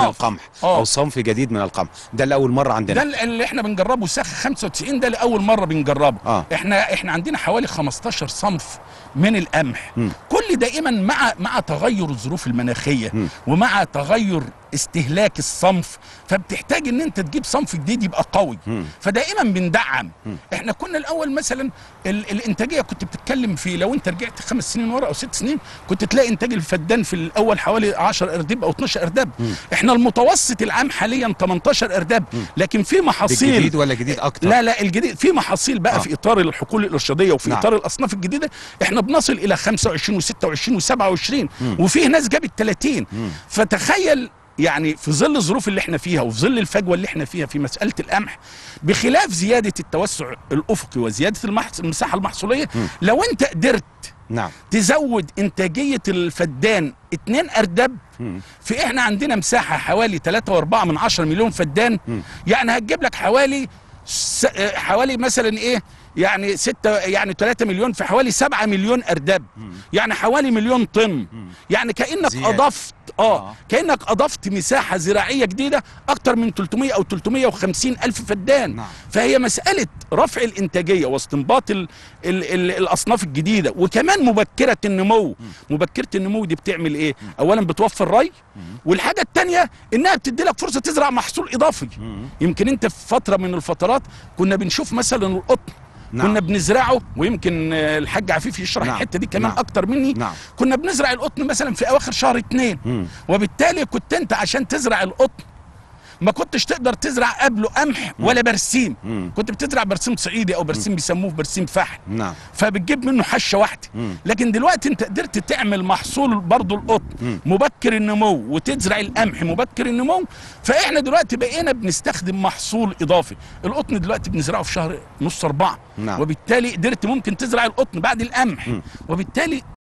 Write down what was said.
أصناف. القمح آه. او صنف جديد من القمح ده لاول مره ده عندنا اللي احنا بنجربه ساخ 95 ده لاول مره بنجربه آه. احنا احنا عندنا حوالي 15 صنف من القمح مم. كل دائما مع مع تغير الظروف المناخيه مم. ومع تغير استهلاك الصنف فبتحتاج ان انت تجيب صنف جديد يبقى قوي مم. فدائما بندعم مم. احنا كنا الاول مثلا ال الانتاجيه كنت بتتكلم في لو انت رجعت خمس سنين ورا او ست سنين كنت تلاقي انتاج الفدان في الاول حوالي 10 ارداب او 12 ارداب مم. احنا المتوسط العام حاليا 18 ارداب لكن في ده محاصيل الجديد ولا جديد اكتر لا لا الجديد في محاصيل بقى آه. آه. في اطار الحقول الارشاديه وفي نعم. نعم. اطار الاصناف الجديده احنا بنصل الى 25 و26 و27 مم. وفي ناس جابت 30 مم. فتخيل يعني في ظل الظروف اللي احنا فيها وفي ظل الفجوه اللي احنا فيها في مساله القمح بخلاف زياده التوسع الافقي وزياده المحص... المساحه المحصوليه مم. لو انت قدرت نعم تزود انتاجيه الفدان 2 اردب مم. في احنا عندنا مساحه حوالي 3.4 من 10 مليون فدان مم. يعني هتجيب لك حوالي س... آه، حوالي مثلا ايه يعني 6 يعني 3 مليون في حوالي 7 مليون ارداب مم. يعني حوالي مليون طن مم. يعني كانك زيادة. اضفت اه, آه. آه. كانك اضفت مساحه زراعيه جديده اكتر من 300 او 350 الف فدان نعم. فهي مساله رفع الانتاجيه واستنباط ال ال ال الاصناف الجديده وكمان مبكره النمو مبكره النمو دي بتعمل ايه اولا بتوفر ري والحاجه الثانيه انها بتدي لك فرصه تزرع محصول اضافي مم. يمكن انت في فتره من الفترات كنا بنشوف مثلا القطن نعم. كنا بنزرعه ويمكن آه، الحاج عفيف يشرح نعم. الحته دي كمان نعم. اكتر مني نعم. كنا بنزرع القطن مثلا في اواخر شهر اتنين مم. وبالتالي كنت انت عشان تزرع القطن ما كنتش تقدر تزرع قبله قمح ولا برسيم مم. كنت بتزرع برسيم صعيدي او برسيم بيسموه برسيم فحل نعم فبتجيب منه حشه واحده مم. لكن دلوقتي انت قدرت تعمل محصول برضه القطن مم. مبكر النمو وتزرع القمح مبكر النمو فاحنا دلوقتي بقينا بنستخدم محصول اضافي القطن دلوقتي بنزرعه في شهر نص اربعه نعم. وبالتالي قدرت ممكن تزرع القطن بعد القمح مم. وبالتالي